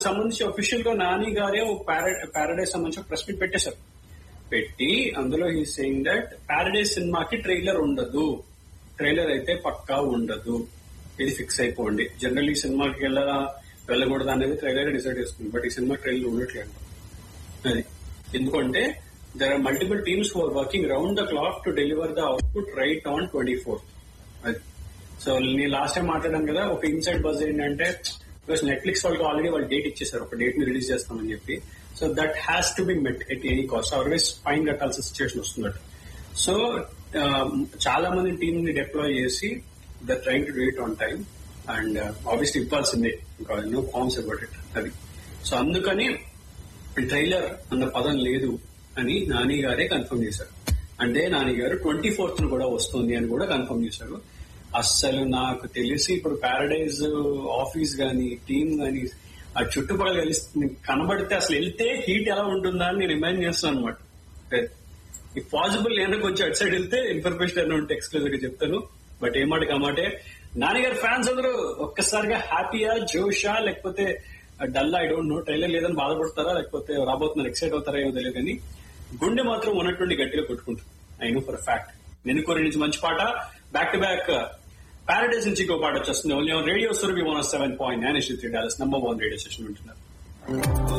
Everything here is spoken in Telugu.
సంబంధించి అఫీషియల్ గా నాని గారే పారాడైజ్ సంబంధించి ప్రెస్ మీట్ పెట్టేశారు పెట్టి అందులో ఈ సెయింగ్ దట్ పారాడైజ్ సినిమాకి ట్రైలర్ ఉండదు ట్రైలర్ అయితే పక్కా ఉండదు ఇది ఫిక్స్ అయిపోండి జనరల్ ఈ సినిమాకి వెళ్ళరా వెళ్ళకూడదు అనేది ట్రైలర్ డిసైడ్ చేస్తుంది బట్ ఈ సినిమా ట్రైలర్ ఉండట్లేదు అది ఎందుకంటే there are multiple teams are working round the clock to deliver the output right on twenty fourth అది సో నేను లాస్ట్ టైం మాట్లాడాను కదా ఒక ఇన్సైడ్ బజ్ ఏంటంటే బికాస్ నెట్ఫ్లిక్స్ వాళ్ళకి ఆల్రెడీ వాళ్ళు డేట్ ఇచ్చేసారు ఒక డేట్ ని రిలీజ్ చేస్తామని చెప్పి so that has to be met at any cost always fine కట్టాల్సిన సిచ్యువేషన్ వస్తుందట సో చాలా మంది టీమ్ ని డిప్లాయ్ చేసి the train to do it on time and obviously ఇవ్వాల్సిందే ఇంకా నో ఫార్మ్స్ అబౌట్ ఇట్ అది సో అందుకని ట్రైలర్ అన్న పదం లేదు అని నాని గారే కన్ఫర్మ్ చేశారు అంటే నాని గారు ట్వంటీ ఫోర్త్ కూడా వస్తుంది అని కూడా కన్ఫర్మ్ చేశారు అస్సలు నాకు తెలిసి ఇప్పుడు పారడైజ్ ఆఫీస్ గాని టీమ్ గాని ఆ చుట్టుపక్కల కలిసి కనబడితే అసలు వెళ్తే హీట్ ఎలా ఉంటుందా అని నేను ఇమాజిన్ చేస్తాను అనమాట ఇఫ్ పాసిబుల్ నేను కొంచెం అటు సైడ్ వెళ్తే ఇన్ఫర్మేషన్ ఏమైనా ఉంటే ఎక్స్క్లూజివ్ గా చెప్తాను బట్ ఏమాట కమాటే నాన్నగారు ఫ్యాన్స్ అందరూ ఒక్కసారిగా హ్యాపీయా జోషా లేకపోతే dull I don't know trailer లేదని బాధపడతారా లేకపోతే రాబోతున్నారు ఎక్సైట్ అవుతారా ఏమో తెలియదు కానీ గుండె మాత్రం ఉన్నట్టుండి గట్టిగా కొట్టుకుంటుంది ఐ నో ఫర్ ఫ్యాక్ట్ నేను కోరి నుంచి మంచి పాట బ్యాక్ టు బ్యాక్ పారాడైస్ నుంచి ఇంకో పాట వచ్చేస్తుంది only radio Surabhi one seven point nine three dollars number one radio station ఉంటున్నారు